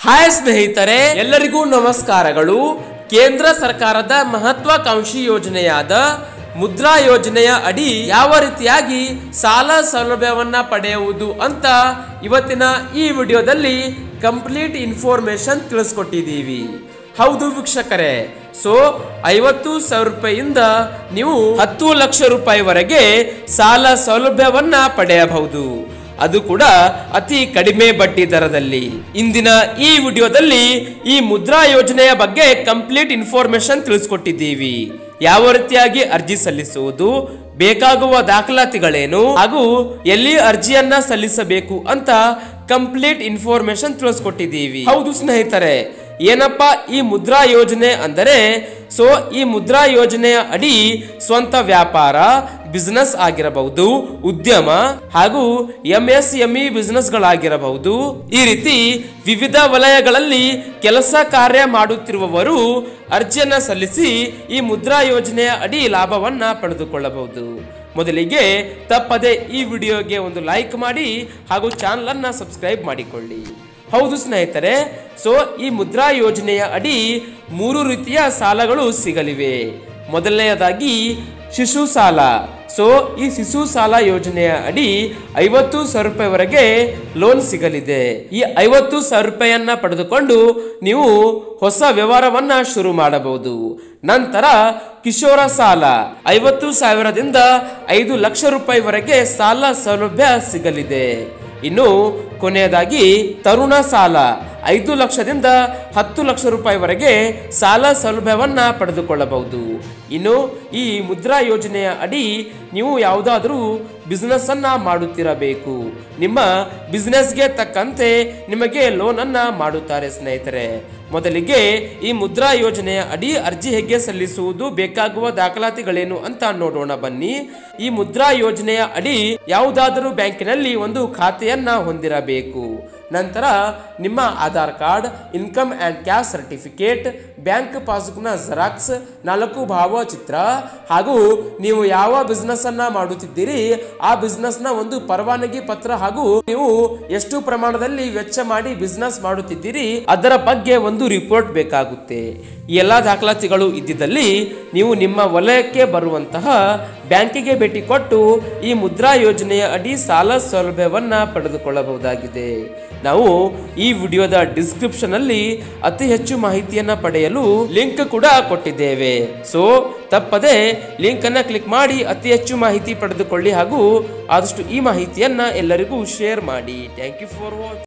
hi ಸ್ನೇಹಿತರೆ ಎಲ್ಲರಿಗೂ ನಮಸ್ಕಾರಗಳು ಕೇಂದ್ರ ಸರ್ಕಾರದ ಮಹತ್ವಾಕಾಂಕ್ಷಿ ಯೋಜನೆಯಾದ ಮುದ್ರಾ ಯೋಜನೆಯ ಅಡಿ ಯಾವ ರೀತಿಯಾಗಿ ಸಾಲ ಸೌಲಭ್ಯವನ್ನ ಪಡೆಯುವುದು ಅಂತ ಇವತ್ತಿನ ಈ ವಿಡಿಯೋದಲ್ಲಿ ಕಂಪ್ಲೀಟ್ ಇನ್ಫಾರ್ಮೇಶನ್ ತಿಳಿಸ್ಕೊಟ್ಟಿದ್ದೀವಿ ಹೌದು ವೀಕ್ಷಕರೇ ಸೊ ಐವತ್ತು ಸಾವಿರ ರೂಪಾಯಿಯಿಂದ ನೀವು ಹತ್ತು ಲಕ್ಷ ರೂಪಾಯಿವರೆಗೆ ಸಾಲ ಸೌಲಭ್ಯವನ್ನ ಪಡೆಯಬಹುದು ಅದು ಕೂಡ ಅತಿ ಕಡಿಮೆ ಬಡ್ಡಿ ದರದಲ್ಲಿ ಇಂದಿನ ಈ ವಿಡಿಯೋದಲ್ಲಿ ಈ ಮುದ್ರಾ ಯೋಜನೆಯ ಬಗ್ಗೆ ಕಂಪ್ಲೀಟ್ ಇನ್ಫಾರ್ಮೇಶನ್ ತಿಳಿಸ್ಕೊಟ್ಟಿದ್ದೀವಿ ಯಾವ ರೀತಿಯಾಗಿ ಅರ್ಜಿ ಸಲ್ಲಿಸುವುದು ಬೇಕಾಗುವ ದಾಖಲಾತಿಗಳೇನು ಹಾಗೂ ಎಲ್ಲಿ ಅರ್ಜಿಯನ್ನ ಸಲ್ಲಿಸಬೇಕು ಅಂತ ಕಂಪ್ಲೀಟ್ ಇನ್ಫಾರ್ಮೇಶನ್ ತಿಳಿಸ್ಕೊಟ್ಟಿದ್ದೀವಿ ಹೌದು ಸ್ನೇಹಿತರೆ ಏನಪ್ಪ ಈ ಮುದ್ರಾ ಯೋಜನೆ ಅಂದರೆ ಸೊ ಈ ಮುದ್ರಾ ಯೋಜನೆಯ ಅಡಿ ಸ್ವಂತ ವ್ಯಾಪಾರ ಬಿಸ್ನೆಸ್ ಆಗಿರಬಹುದು ಉದ್ಯಮ ಹಾಗೂ ಎಂ ಎಸ್ ಎಂಇ ಬಿಸ್ನೆಸ್ ಗಳಾಗಿರಬಹುದು ಈ ರೀತಿ ವಿವಿಧ ವಲಯಗಳಲ್ಲಿ ಕೆಲಸ ಕಾರ್ಯ ಮಾಡುತ್ತಿರುವವರು ಅರ್ಜಿಯನ್ನ ಸಲ್ಲಿಸಿ ಈ ಮುದ್ರಾ ಯೋಜನೆಯ ಅಡಿ ಲಾಭವನ್ನ ಪಡೆದುಕೊಳ್ಳಬಹುದು ಮೊದಲಿಗೆ ತಪ್ಪದೆ ಈ ವಿಡಿಯೋಗೆ ಒಂದು ಲೈಕ್ ಮಾಡಿ ಹಾಗೂ ಚಾನಲ್ ಅನ್ನ ಸಬ್ಸ್ಕ್ರೈಬ್ ಮಾಡಿಕೊಳ್ಳಿ ಹೌದು ಸ್ನೇಹಿತರೆ ಸೊ ಈ ಮುದ್ರಾ ಯೋಜನೆಯ ಅಡಿ ಮೂರು ರೀತಿಯ ಸಾಲಗಳು ಸಿಗಲಿವೆ ಮೊದಲನೆಯದಾಗಿ ಶಿಶು ಸಾಲ ಸೊ ಈ ಶಿಶು ಸಾಲ ಯೋಜನೆಯ ಅಡಿ ಐವತ್ತು ಸಾವಿರ ರೂಪಾಯಿವರೆಗೆ ಲೋನ್ ಸಿಗಲಿದೆ ಈ ಐವತ್ತು ಸಾವಿರ ರೂಪಾಯಿಯನ್ನ ಪಡೆದುಕೊಂಡು ನೀವು ಹೊಸ ವ್ಯವಹಾರವನ್ನ ಶುರು ಮಾಡಬಹುದು ನಂತರ ಕಿಶೋರ ಸಾಲ ಐವತ್ತು ಸಾವಿರದಿಂದ ಐದು ಲಕ್ಷ ರೂಪಾಯಿವರೆಗೆ ಸಾಲ ಸೌಲಭ್ಯ ಸಿಗಲಿದೆ ಇನ್ನು ಕೊನೆಯದಾಗಿ ತರುಣ ಸಾಲ ಐದು ಲಕ್ಷದಿಂದ ಹತ್ತು ಲಕ್ಷ ರೂಪಾಯಿವರೆಗೆ ಸಾಲ ಸೌಲಭ್ಯವನ್ನ ಪಡೆದುಕೊಳ್ಳಬಹುದು ಇನ್ನು ಈ ಮುದ್ರಾ ಯೋಜನೆಯ ಅಡಿ ನೀವು ಯಾವುದಾದ್ರೂ ಬಿಸ್ನೆಸ್ ಅನ್ನ ಮಾಡುತ್ತಿರಬೇಕು ನಿಮ್ಮ ಬಿಸ್ನೆಸ್ಗೆ ತಕ್ಕಂತೆ ನಿಮಗೆ ಲೋನ್ ಅನ್ನ ಮಾಡುತ್ತಾರೆ ಸ್ನೇಹಿತರೆ ಮೊದಲಿಗೆ ಈ ಮುದ್ರಾ ಯೋಜನೆಯ ಅಡಿ ಅರ್ಜಿ ಹೇಗೆ ಸಲ್ಲಿಸುವುದು ಬೇಕಾಗುವ ದಾಖಲಾತಿಗಳೇನು ಅಂತ ನೋಡೋಣ ಬನ್ನಿ ಈ ಮುದ್ರಾ ಯೋಜನೆಯ ಅಡಿ ಯಾವುದಾದರೂ ಬ್ಯಾಂಕಿನಲ್ಲಿ ಒಂದು ಖಾತೆಯನ್ನ ಹೊಂದಿರಬೇಕು ನಂತರ ನಿಮ್ಮ Aadhaar card income and cash certificate bank ಪಾಸ್ಬುಕ್ನ ಜೆರಾಕ್ಸ್ ನಾಲ್ಕು ಭಾವಚಿತ್ರ ಹಾಗೂ ನೀವು ಯಾವ ಬಿಸ್ನೆಸ್ ಅನ್ನ ಮಾಡುತ್ತಿದ್ದೀರಿ ಆ ಬಿಸ್ನೆಸ್ ನ ಒಂದು ಪರವಾನಗಿ ಪತ್ರ ಹಾಗೂ ನೀವು ಎಷ್ಟು ಪ್ರಮಾಣದಲ್ಲಿ ವೆಚ್ಚ ಮಾಡಿ ಬಿಸ್ನೆಸ್ ಮಾಡುತ್ತಿದ್ದೀರಿ ಅದರ ಬಗ್ಗೆ ಒಂದು ರಿಪೋರ್ಟ್ ಬೇಕಾಗುತ್ತೆ ಈ ಎಲ್ಲ ದಾಖಲಾತಿಗಳು ಇದ್ದಿದ್ದಲ್ಲಿ ನೀವು ನಿಮ್ಮ ವಲಯಕ್ಕೆ ಬರುವಂತಹ ಬ್ಯಾಂಕಿಗೆ ಭೇಟಿ ಕೊಟ್ಟು ಈ ಮುದ್ರಾ ಯೋಜನೆಯ ಅಡಿ ಸಾಲ ಸೌಲಭ್ಯವನ್ನ ಪಡೆದುಕೊಳ್ಳಬಹುದಾಗಿದೆ ನಾವು ಈ ವಿಡಿಯೋದ ಡಿಸ್ಕ್ರಿಪ್ಷನ್ ಅಲ್ಲಿ ಅತಿ ಹೆಚ್ಚು ಮಾಹಿತಿಯನ್ನ ಪಡೆಯಲು ಲಿಂಕ್ ಕೂಡ ಕೊಟ್ಟಿದ್ದೇವೆ ಸೊ ತಪ್ಪದೆ ಲಿಂಕ್ ಅನ್ನ ಕ್ಲಿಕ್ ಮಾಡಿ ಅತಿ ಹೆಚ್ಚು ಮಾಹಿತಿ ಪಡೆದುಕೊಳ್ಳಿ ಹಾಗೂ ಆದಷ್ಟು ಈ ಮಾಹಿತಿಯನ್ನ ಎಲ್ಲರಿಗೂ ಶೇರ್ ಮಾಡಿ ಥ್ಯಾಂಕ್ ಯು ಫಾರ್ ವಾಚ್